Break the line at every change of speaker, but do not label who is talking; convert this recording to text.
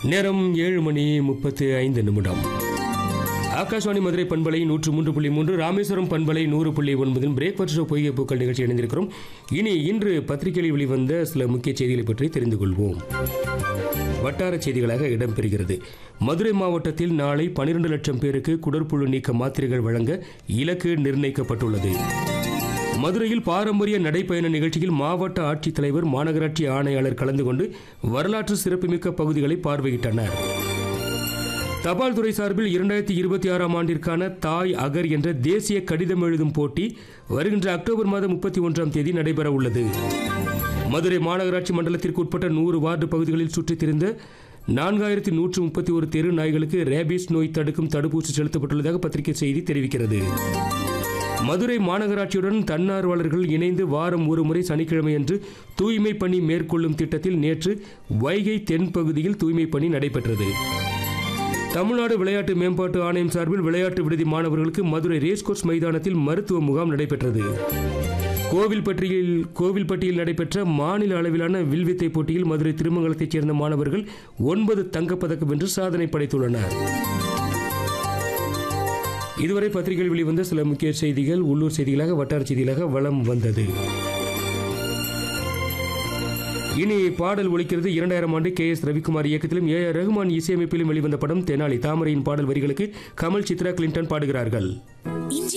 நேரம் ஏழு மணி முப்பத்து ஐந்து நிமிடம் ஆகாஷ்வாணி மதுரை பண்பலை நூற்று மூன்று புள்ளி மூன்று ராமேஸ்வரம் பண்பலை நூறு புள்ளி ஒன்பதில் பிரேக்ஃபாஸ்ட் ஷோ பொய்கை பூக்கள் நிகழ்ச்சி இணைந்திருக்கிறோம் இனி இன்று பத்திரிகையில் வெளிவந்த சில முக்கிய செய்திகளை பற்றி தெரிந்து கொள்வோம் வட்டார செய்திகளாக இடம்பெறுகிறது மதுரை மாவட்டத்தில் நாளை 12 லட்சம் பேருக்கு குடற்புழு நீக்க மாத்திரைகள் வழங்க இலக்கு நிர்ணயிக்கப்பட்டுள்ளது மதுரையில் பாரம்பரிய நடைப்பயண நிகழ்ச்சியில் மாவட்ட ஆட்சித்தலைவர் மாநகராட்சி ஆணையாளர் கலந்து கொண்டு வரலாற்று சிறப்புமிக்க பகுதிகளை பார்வையிட்டனர் தபால் துறை சார்பில் இரண்டாயிரத்தி இருபத்தி ஆறாம் ஆண்டிற்கான தாய் அகர் என்ற தேசிய கடிதம் எழுதும் போட்டி வருகின்ற அக்டோபர் மாதம் முப்பத்தி ஒன்றாம் தேதி நடைபெற உள்ளது மதுரை மாநகராட்சி மண்டலத்திற்கு உட்பட்ட நூறு வார்டு பகுதிகளில் சுற்றித் திரிந்த நான்காயிரத்தி நூற்று முப்பத்தி ஒரு தெரு நாய்களுக்கு ரேபிஸ் நோய் தடுக்கும் தடுப்பூசி செலுத்தப்பட்டுள்ளதாக பத்திரிகை செய்தி தெரிவிக்கிறது மதுரை மாநகராட்சியுடன் தன்னார்வலர்கள் இணைந்து வாரம் ஒரு முறை சனிக்கிழமையன்று தூய்மை பணி மேற்கொள்ளும் திட்டத்தில் நேற்று வைகை தென் பகுதியில் தூய்மை பணி நடைபெற்றது தமிழ்நாடு விளையாட்டு மேம்பாட்டு ஆணையம் சார்பில் விளையாட்டு விடுதி மாணவர்களுக்கு மதுரை ரேஸ்கோர்ஸ் மைதானத்தில் மருத்துவ முகாம் நடைபெற்றது கோவில்பட்டியில் கோவில்பட்டியில் நடைபெற்ற மாநில அளவிலான வில்வித்தை போட்டியில் மதுரை திருமங்கலத்தைச் சேர்ந்த மாணவர்கள் ஒன்பது தங்கப்பதக்கம் வென்று சாதனை படைத்துள்ளனர் இதுவரை பத்திரிகையில் வெளிவந்த சில முக்கிய செய்திகள் உள்ளூர் செய்திகளாக வட்டார செய்திகளாக வலம் வந்தது இனி பாடல் ஒலிக்கிறது இரண்டாயிரம் ஆண்டு கே எஸ் ரவிக்குமார் இயக்கத்திலும் ஏ ஆர் ரகுமான் இசையமைப்பிலும் வெளிவந்த படம் தெனாலி தாமரையின் பாடல் வரிகளுக்கு கமல் சித்ரா கிளின்டன் பாடுகிறார்கள்
இஞ்சி